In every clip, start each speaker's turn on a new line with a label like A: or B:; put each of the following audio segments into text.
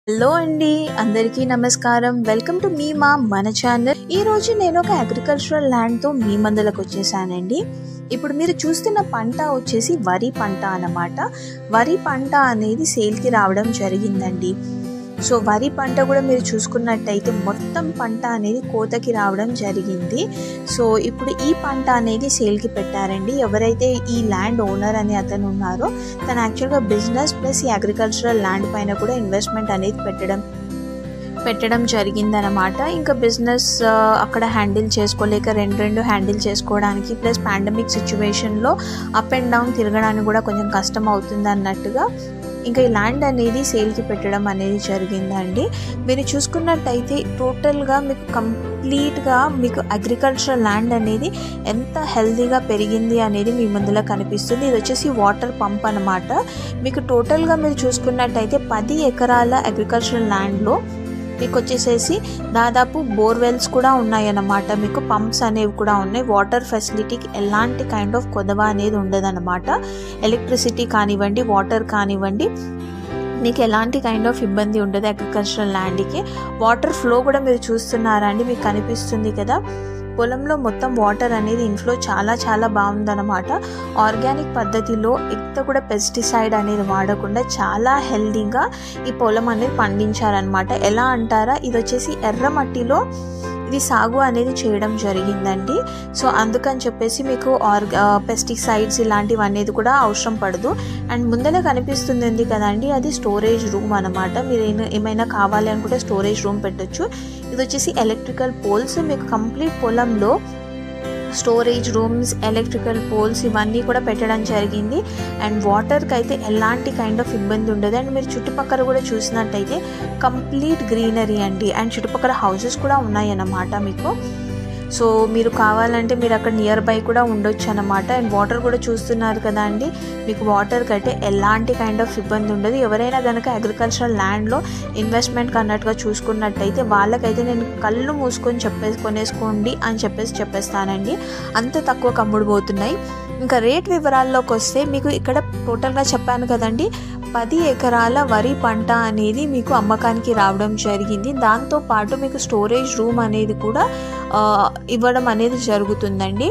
A: hello అండి అందరికీ నమస్కారం వెల్కమ్ టు మీ మా మన ఛానల్ ఈ రోజు నేను ఒక అగ్రికల్చరల్ ల్యాండ్ తో మీ మందులకు వచ్చేసానండి ఇప్పుడు మీరు చూస్తున్న పంట వచ్చేసి వరి పంట అన్నమాట వరి పంట అనేది సేల్కి రావడం జరిగిందండి సో వరి పంట కూడా మీరు చూసుకున్నట్టయితే మొత్తం పంట అనేది కోతకి రావడం జరిగింది సో ఇప్పుడు ఈ పంట అనేది సేల్కి పెట్టారండి ఎవరైతే ఈ ల్యాండ్ ఓనర్ అని అతను ఉన్నారో తను యాక్చువల్గా బిజినెస్ ప్లస్ ఈ అగ్రికల్చరల్ ల్యాండ్ పైన కూడా ఇన్వెస్ట్మెంట్ అనేది పెట్టడం పెట్టడం జరిగిందనమాట ఇంకా బిజినెస్ అక్కడ హ్యాండిల్ చేసుకోలేక రెండు రెండు హ్యాండిల్ చేసుకోవడానికి ప్లస్ పాండమిక్ సిచ్యువేషన్లో అప్ అండ్ డౌన్ తిరగడానికి కూడా కొంచెం కష్టం అవుతుంది అన్నట్టుగా ఇంకా ఈ ల్యాండ్ అనేది సేల్కి పెట్టడం అనేది జరిగిందండి మీరు చూసుకున్నట్టయితే టోటల్గా మీకు కంప్లీట్గా మీకు అగ్రికల్చరల్ ల్యాండ్ అనేది ఎంత హెల్తీగా పెరిగింది అనేది మీ ముందులో కనిపిస్తుంది ఇది వచ్చేసి వాటర్ పంప్ అనమాట మీకు టోటల్గా మీరు చూసుకున్నట్టయితే పది ఎకరాల అగ్రికల్చరల్ ల్యాండ్లో మీకు వచ్చేసేసి దాదాపు బోర్వెల్స్ కూడా ఉన్నాయన్నమాట మీకు పంప్స్ అనేవి కూడా ఉన్నాయి వాటర్ ఫెసిలిటీకి ఎలాంటి కైండ్ ఆఫ్ కొదవ అనేది ఉండదన్నమాట ఎలక్ట్రిసిటీ కానివ్వండి వాటర్ కానివ్వండి మీకు ఎలాంటి కైండ్ ఆఫ్ ఇబ్బంది ఉండదు అగ్రికల్చరల్ ల్యాండ్కి వాటర్ ఫ్లో కూడా మీరు చూస్తున్నారా అండి మీకు కనిపిస్తుంది కదా పొలంలో మొత్తం వాటర్ అనేది ఇన్ఫ్లో చాలా చాలా బాగుందన్నమాట ఆర్గానిక్ పద్ధతిలో ఎంత కూడా పెస్టిసైడ్ అనేది వాడకుండా చాలా హెల్దీగా ఈ పొలం అనేది పండించారనమాట ఎలా అంటారా ఇది వచ్చేసి ఎర్ర మట్టిలో ఇది సాగు అనేది చేయడం జరిగిందండి సో అందుకని చెప్పేసి మీకు ఆర్గా పెస్టిసైడ్స్ ఇలాంటివి అనేది కూడా అవసరం పడదు అండ్ ముందర కనిపిస్తుంది కదండి అది స్టోరేజ్ రూమ్ అనమాట మీరు ఏమైనా కావాలి అనుకుంటే స్టోరేజ్ రూమ్ పెట్టొచ్చు ఇది వచ్చేసి ఎలక్ట్రికల్ పోల్స్ మీకు కంప్లీట్ పొలంలో స్టోరేజ్ రూమ్స్ ఎలక్ట్రికల్ పోల్స్ ఇవన్నీ కూడా పెట్టడం జరిగింది అండ్ వాటర్కి అయితే ఎలాంటి కైండ్ ఆఫ్ ఇబ్బంది ఉండదు అండ్ మీరు చుట్టుపక్కల కూడా చూసినట్టయితే కంప్లీట్ గ్రీనరీ అండి అండ్ చుట్టుపక్కల హౌసెస్ కూడా ఉన్నాయన్నమాట మీకు సో మీరు కావాలంటే మీరు అక్కడ నియర్ బై కూడా ఉండొచ్చు అనమాట అండ్ వాటర్ కూడా చూస్తున్నారు కదా అండి మీకు వాటర్కి అయితే ఎలాంటి కైండ్ ఆఫ్ ఇబ్బంది ఉండదు ఎవరైనా కనుక అగ్రికల్చరల్ ల్యాండ్లో ఇన్వెస్ట్మెంట్ అన్నట్టుగా చూసుకున్నట్టయితే వాళ్ళకైతే నేను కళ్ళు మూసుకొని చెప్పేసి కొనేసుకోండి అని చెప్పేసి చెప్పేస్తానండి అంత తక్కువ కమ్ముడుపోతున్నాయి ఇంకా రేట్ వివరాల్లోకి వస్తే మీకు ఇక్కడ టోటల్గా చెప్పాను కదండి పది ఎకరాల వరి పంట అనేది మీకు అమ్మకానికి రావడం జరిగింది దాంతో పాటు మీకు స్టోరేజ్ రూమ్ అనేది కూడా ఇవ్వడం అనేది జరుగుతుందండి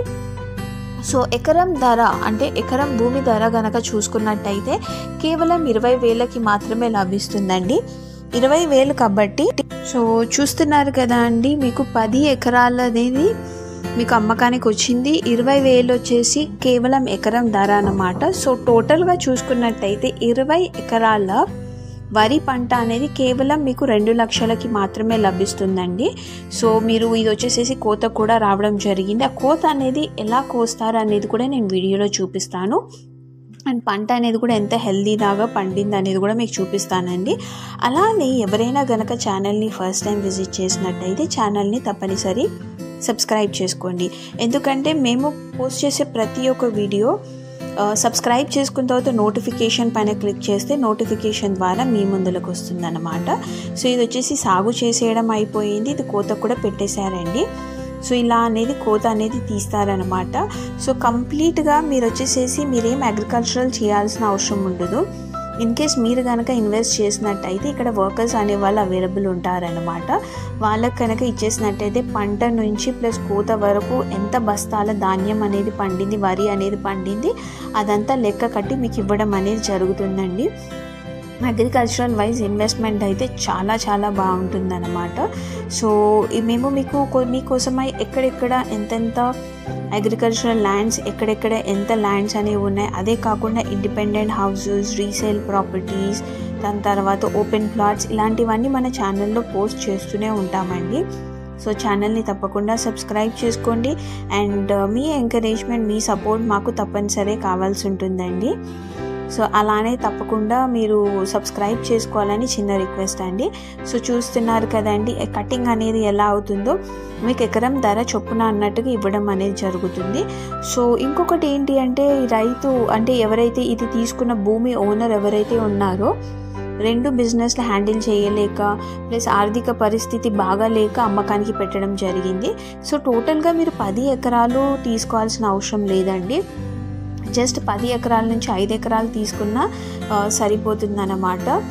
A: సో ఎకరం ధర అంటే ఎకరం భూమి ధర గనక చూసుకున్నట్టయితే కేవలం ఇరవై వేలకి మాత్రమే లభిస్తుందండి ఇరవై వేలు కాబట్టి సో చూస్తున్నారు కదా అండి మీకు పది ఎకరాలనేది మీకు అమ్మకానికి వచ్చింది ఇరవై వేలు వచ్చేసి కేవలం ఎకరం ధర అన్నమాట సో టోటల్గా చూసుకున్నట్టయితే ఇరవై ఎకరాల వరి పంట అనేది కేవలం మీకు రెండు లక్షలకి మాత్రమే లభిస్తుందండి సో మీరు ఇది వచ్చేసేసి కోత కూడా రావడం జరిగింది ఆ కోత అనేది ఎలా కోస్తారు అనేది కూడా నేను వీడియోలో చూపిస్తాను అండ్ పంట అనేది కూడా ఎంత హెల్దీలాగా పండింది అనేది కూడా మీకు చూపిస్తానండి అలానే ఎవరైనా గనక ఛానల్ని ఫస్ట్ టైం విజిట్ చేసినట్టయితే ఛానల్ని తప్పనిసరి సబ్స్క్రైబ్ చేసుకోండి ఎందుకంటే మేము పోస్ట్ చేసే ప్రతి ఒక్క వీడియో సబ్స్క్రైబ్ చేసుకున్న తర్వాత నోటిఫికేషన్ పైన క్లిక్ చేస్తే నోటిఫికేషన్ ద్వారా మీ ముందులకు వస్తుందన్నమాట సో ఇది వచ్చేసి సాగు చేసేయడం అయిపోయింది ఇది కోత కూడా పెట్టేశారండి సో ఇలా అనేది కోత అనేది తీస్తారనమాట సో కంప్లీట్గా మీరు వచ్చేసేసి మీరేం అగ్రికల్చరల్ చేయాల్సిన అవసరం ఉండదు ఇన్ కేస్ మీరు కనుక ఇన్వెస్ట్ చేసినట్టయితే ఇక్కడ వర్కర్స్ అనే వాళ్ళు అవైలబుల్ ఉంటారనమాట వాళ్ళకి కనుక ఇచ్చేసినట్టయితే పంట నుంచి ప్లస్ కోత వరకు ఎంత బస్తాల ధాన్యం అనేది పండింది వరి అనేది పండింది అదంతా లెక్క కట్టి మీకు ఇవ్వడం అనేది జరుగుతుందండి అగ్రికల్చరల్ వైజ్ ఇన్వెస్ట్మెంట్ అయితే చాలా చాలా బాగుంటుందన్నమాట సో మేము మీకు మీకోసమై ఎక్కడెక్కడ ఎంతెంత అగ్రికల్చరల్ ల్యాండ్స్ ఎక్కడెక్కడ ఎంత ల్యాండ్స్ అనేవి ఉన్నాయి అదే కాకుండా ఇండిపెండెంట్ హౌసెస్ రీసేల్ ప్రాపర్టీస్ దాని తర్వాత ఓపెన్ ప్లాట్స్ ఇలాంటివన్నీ మన ఛానల్లో పోస్ట్ చేస్తూనే ఉంటామండి సో ఛానల్ని తప్పకుండా సబ్స్క్రైబ్ చేసుకోండి అండ్ మీ ఎంకరేజ్మెంట్ మీ సపోర్ట్ మాకు తప్పనిసరి కావాల్సి ఉంటుందండి సో అలానే తప్పకుండా మీరు సబ్స్క్రైబ్ చేసుకోవాలని చిన్న రిక్వెస్ట్ అండి సో చూస్తున్నారు కదండి కటింగ్ అనేది ఎలా అవుతుందో మీకు ఎకరం ధర చొప్పున అన్నట్టుగా ఇవ్వడం అనేది జరుగుతుంది సో ఇంకొకటి ఏంటి అంటే రైతు అంటే ఎవరైతే ఇది తీసుకున్న భూమి ఓనర్ ఎవరైతే ఉన్నారో రెండు బిజినెస్లు హ్యాండిల్ చేయలేక ప్లస్ ఆర్థిక పరిస్థితి బాగాలేక అమ్మకానికి పెట్టడం జరిగింది సో టోటల్గా మీరు పది ఎకరాలు తీసుకోవాల్సిన అవసరం లేదండి జస్ట్ పది ఎకరాల నుంచి ఐదు ఎకరాలు తీసుకున్నా సరిపోతుందన్నమాట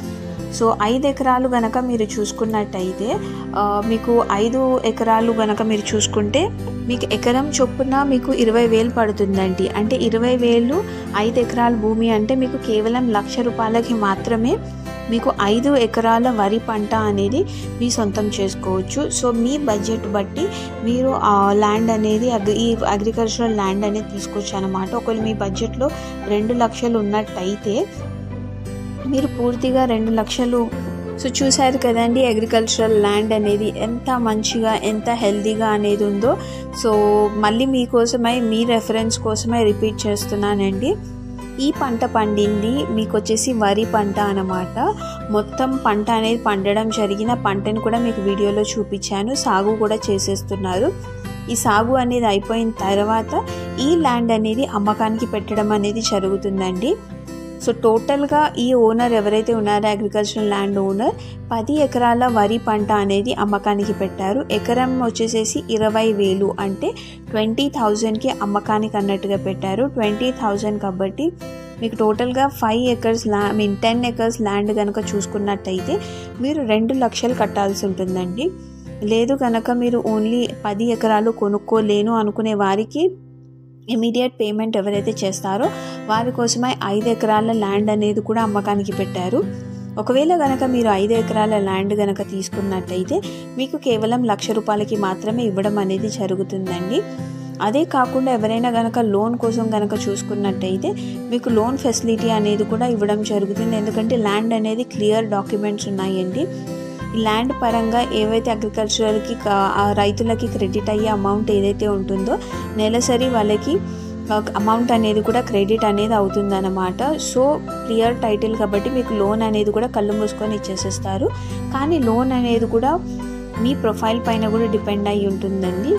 A: సో ఐదు ఎకరాలు గనక మీరు చూసుకున్నట్టయితే ఆ, మీకు ఐదు ఎకరాలు గనక మీరు చూసుకుంటే మీకు ఎకరం చొప్పున మీకు ఇరవై వేలు పడుతుందండి అంటే ఇరవై వేలు ఐదు ఎకరాల భూమి అంటే మీకు కేవలం లక్ష రూపాయలకి మాత్రమే మీకు ఐదు ఎకరాల వరి పంట అనేది మీ సొంతం చేసుకోవచ్చు సో మీ బడ్జెట్ బట్టి మీరు ఆ ల్యాండ్ అనేది అగ్రి ఈ అగ్రికల్చరల్ ల్యాండ్ అనేది తీసుకోవచ్చు అనమాట ఒకవేళ మీ బడ్జెట్లో రెండు లక్షలు ఉన్నట్టయితే మీరు పూర్తిగా రెండు లక్షలు సో చూశారు కదండి అగ్రికల్చరల్ ల్యాండ్ అనేది ఎంత మంచిగా ఎంత హెల్తీగా అనేది ఉందో సో మళ్ళీ మీకోసమై మీ రెఫరెన్స్ కోసమై రిపీట్ చేస్తున్నానండి ఈ పంట పండింది మీకు వచ్చేసి వరి పంట అన్నమాట మొత్తం పంట అనేది పండడం జరిగిన పంటని కూడా మీకు వీడియోలో చూపించాను సాగు కూడా చేసేస్తున్నారు ఈ సాగు అనేది అయిపోయిన తర్వాత ఈ ల్యాండ్ అనేది అమ్మకానికి పెట్టడం అనేది జరుగుతుందండి సో టోటల్గా ఈ ఓనర్ ఎవరైతే ఉన్నారో అగ్రికల్చరల్ ల్యాండ్ ఓనర్ పది ఎకరాల వరి పంట అనేది అమ్మకానికి పెట్టారు ఎకరం వచ్చేసేసి ఇరవై వేలు అంటే ట్వంటీ థౌజండ్కి అమ్మకానికి అన్నట్టుగా పెట్టారు ట్వంటీ థౌజండ్ కాబట్టి మీకు టోటల్గా ఫైవ్ ఎకర్స్ ల్యా I mean ten acres land కనుక చూసుకున్నట్టయితే మీరు రెండు లక్షలు కట్టాల్సి ఉంటుందండి లేదు కనుక మీరు ఓన్లీ పది ఎకరాలు కొనుక్కోలేను అనుకునే వారికి ఇమీడియట్ పేమెంట్ ఎవరైతే చేస్తారో వారి కోసమై ఐదు ఎకరాల ల్యాండ్ అనేది కూడా అమ్మకానికి పెట్టారు ఒకవేళ గనక మీరు ఐదు ఎకరాల ల్యాండ్ గనక తీసుకున్నట్టయితే మీకు కేవలం లక్ష రూపాయలకి మాత్రమే ఇవ్వడం అనేది జరుగుతుందండి అదే కాకుండా ఎవరైనా గనక లోన్ కోసం గనక చూసుకున్నట్టయితే మీకు లోన్ ఫెసిలిటీ అనేది కూడా ఇవ్వడం జరుగుతుంది ఎందుకంటే ల్యాండ్ అనేది క్లియర్ డాక్యుమెంట్స్ ఉన్నాయండి ఈ ల్యాండ్ పరంగా ఏవైతే అగ్రికల్చరల్కి రైతులకి క్రెడిట్ అయ్యే అమౌంట్ ఏదైతే ఉంటుందో నెలసరి వాళ్ళకి అమౌంట్ అనేది కూడా క్రెడిట్ అనేది అవుతుందన్నమాట సో క్లియర్ టైటిల్ కాబట్టి మీకు లోన్ అనేది కూడా కళ్ళు మూసుకొని ఇచ్చేసేస్తారు కానీ లోన్ అనేది కూడా మీ ప్రొఫైల్ పైన కూడా డిపెండ్ అయి ఉంటుందండి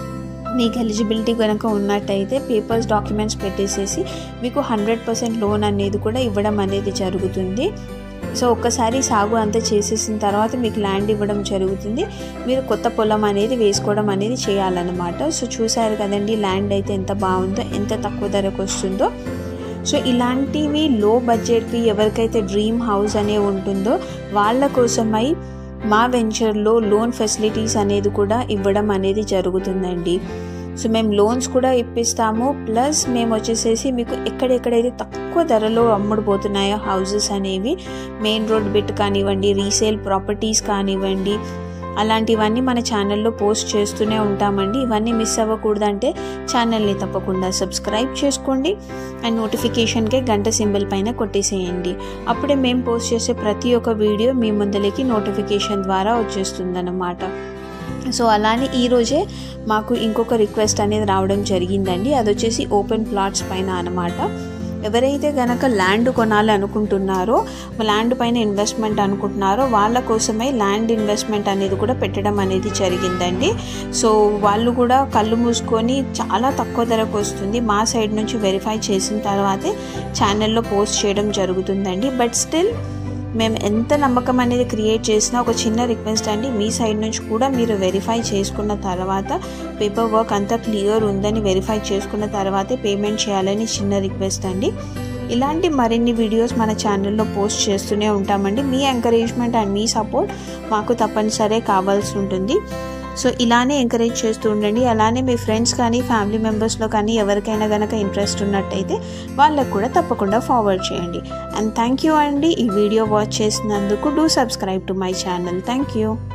A: మీకు ఎలిజిబిలిటీ కనుక ఉన్నట్టయితే పేపర్స్ డాక్యుమెంట్స్ పెట్టేసేసి మీకు హండ్రెడ్ పర్సెంట్ లోన్ అనేది కూడా ఇవ్వడం అనేది జరుగుతుంది సో ఒక్కసారి సాగు అంతా చేసేసిన తర్వాత మీకు ల్యాండ్ ఇవ్వడం జరుగుతుంది మీరు కొత్త పొలం అనేది వేసుకోవడం అనేది చేయాలన్నమాట సో చూసారు కదండి ల్యాండ్ అయితే ఎంత బాగుందో ఎంత తక్కువ ధరకు వస్తుందో సో ఇలాంటివి లో బడ్జెట్వి ఎవరికైతే డ్రీమ్ హౌస్ అనే ఉంటుందో వాళ్ళ కోసమై మా వెంచర్లో లోన్ ఫెసిలిటీస్ అనేది కూడా ఇవ్వడం అనేది జరుగుతుందండి సో మేము లోన్స్ కూడా ఇప్పిస్తాము ప్లస్ మేము వచ్చేసేసి మీకు ఎక్కడెక్కడైతే తక్కువ ధరలో అమ్ముడుపోతున్నాయో హౌసెస్ అనేవి మెయిన్ రోడ్ బిట్ కానివ్వండి రీసేల్ ప్రాపర్టీస్ కానివ్వండి అలాంటివన్నీ మన ఛానల్లో పోస్ట్ చేస్తూనే ఉంటామండి ఇవన్నీ మిస్ అవ్వకూడదంటే ఛానల్ని తప్పకుండా సబ్స్క్రైబ్ చేసుకోండి అండ్ నోటిఫికేషన్కే గంట సింబల్ పైన కొట్టేసేయండి అప్పుడే మేము పోస్ట్ చేసే ప్రతి ఒక్క వీడియో మీ ముందరికి నోటిఫికేషన్ ద్వారా వచ్చేస్తుందన్నమాట సో అలానే ఈరోజే మాకు ఇంకొక రిక్వెస్ట్ అనేది రావడం జరిగిందండి అది వచ్చేసి ఓపెన్ ప్లాట్స్ పైన అనమాట ఎవరైతే గనక ల్యాండ్ కొనాలి అనుకుంటున్నారో ల్యాండ్ పైన ఇన్వెస్ట్మెంట్ అనుకుంటున్నారో వాళ్ళ కోసమే ల్యాండ్ ఇన్వెస్ట్మెంట్ అనేది కూడా పెట్టడం అనేది జరిగిందండి సో వాళ్ళు కూడా కళ్ళు మూసుకొని చాలా తక్కువ ధరకు వస్తుంది మా సైడ్ నుంచి వెరిఫై చేసిన తర్వాతే ఛానల్లో పోస్ట్ చేయడం జరుగుతుందండి బట్ స్టిల్ మేము ఎంత నమ్మకం అనేది క్రియేట్ చేసినా ఒక చిన్న రిక్వెస్ట్ అండి మీ సైడ్ నుంచి కూడా మీరు వెరిఫై చేసుకున్న తర్వాత పేపర్ వర్క్ అంతా క్లియర్ ఉందని వెరిఫై చేసుకున్న తర్వాతే పేమెంట్ చేయాలని చిన్న రిక్వెస్ట్ అండి ఇలాంటి మరిన్ని వీడియోస్ మన ఛానల్లో పోస్ట్ చేస్తూనే ఉంటామండి మీ ఎంకరేజ్మెంట్ అండ్ మీ సపోర్ట్ మాకు తప్పనిసరే కావాల్సి ఉంటుంది సో ఇలానే ఎంకరేజ్ చేస్తూ ఉండండి అలానే మీ ఫ్రెండ్స్ కానీ ఫ్యామిలీ మెంబర్స్లో కానీ ఎవరికైనా కనుక ఇంట్రెస్ట్ ఉన్నట్టయితే వాళ్ళకు కూడా తప్పకుండా ఫార్వర్డ్ చేయండి అండ్ థ్యాంక్ యూ అండి ఈ వీడియో వాచ్ చేసినందుకు do subscribe to my channel thank you